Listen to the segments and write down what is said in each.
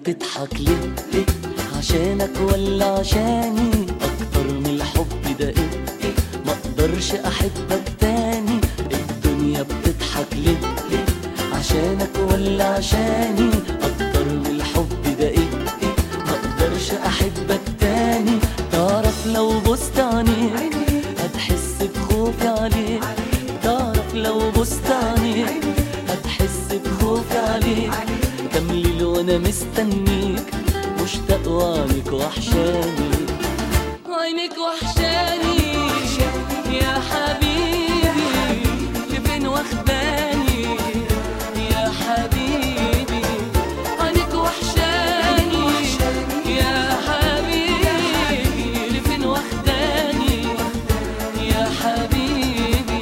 بتضحك ليه ليه عشانك ولا عشاني اكتر من الحب ده ايه ايه ما اقدرش احبك تاني الدنيا بتضحك ليه ليه عشانك ولا عشاني اكتر من الحب ده ايه ايه ما اقدرش احبك تاني تعرف لو بصت عينيك هتحس بخوفي عليك تعرف لو بصت عينيك هتحس بخوفي عليك كم ليل وانا مستنيك مشتاق وعينك وحشاني عينك وحشاني يا حبيبي لفين واخداني يا حبيبي عينك وحشاني يا حبيبي لفين واخداني يا حبيبي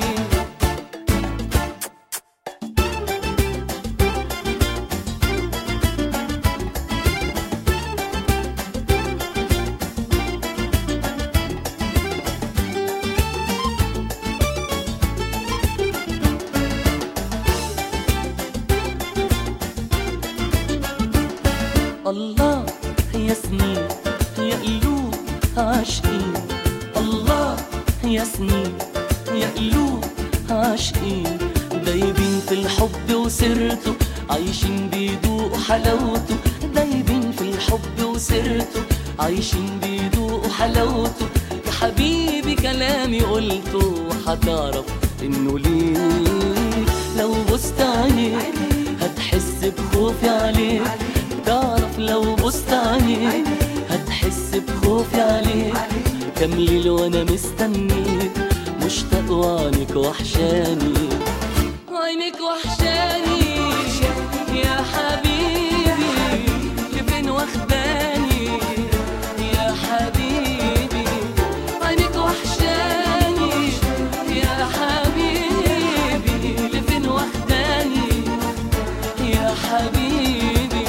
الله يا سنين يا قلوب عاشقين الله يا سنين يا قلوب عاشقين دايبين في الحب وسرته عايشين بيدوقوا حلاوته دايبين في الحب وسرته عايشين بيدوقوا حلاوته يا حبيبي كلامي قلته وحتعرف انه ليك لو بصت عليك هتحس بخوفي عليك تعرف لو بصت عليك هتحس بخوفي عليك كم ليل وانا مستنيك مشتاق وعينك وحشاني عينك وحشاني يا حبيبي لفين واخداني يا حبيبي عينك وحشاني يا حبيبي لفين واخداني يا حبيبي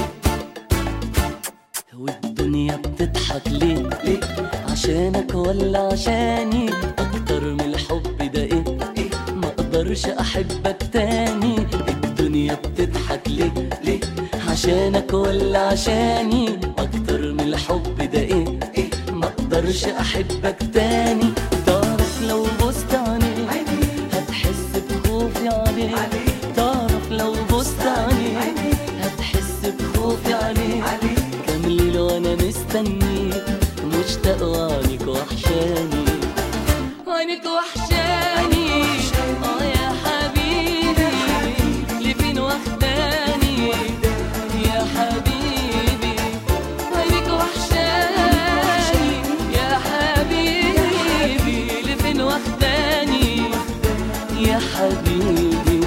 والدنيا بتضحك ليه ليه عشانك ولا عشاني اكتر من الحب ده ايه ايه ما اقدرش احبك تاني الدنيا بتضحك ليه ليه عشانك ولا عشاني اكتر من الحب ده ايه ايه ما اقدرش احبك تاني تعرف لو بصت عليك هتحس بخوفي عليك تعرف لو بصت عليك هتحس بخوفي عليك كم ليل وانا مستنيك مشتاق وعينك وحشاني عينك وحشاني اه يا حبيبي لفين واخداني يا حبيبي عينك وحشاني يا حبيبي لفين واخداني يا حبيبي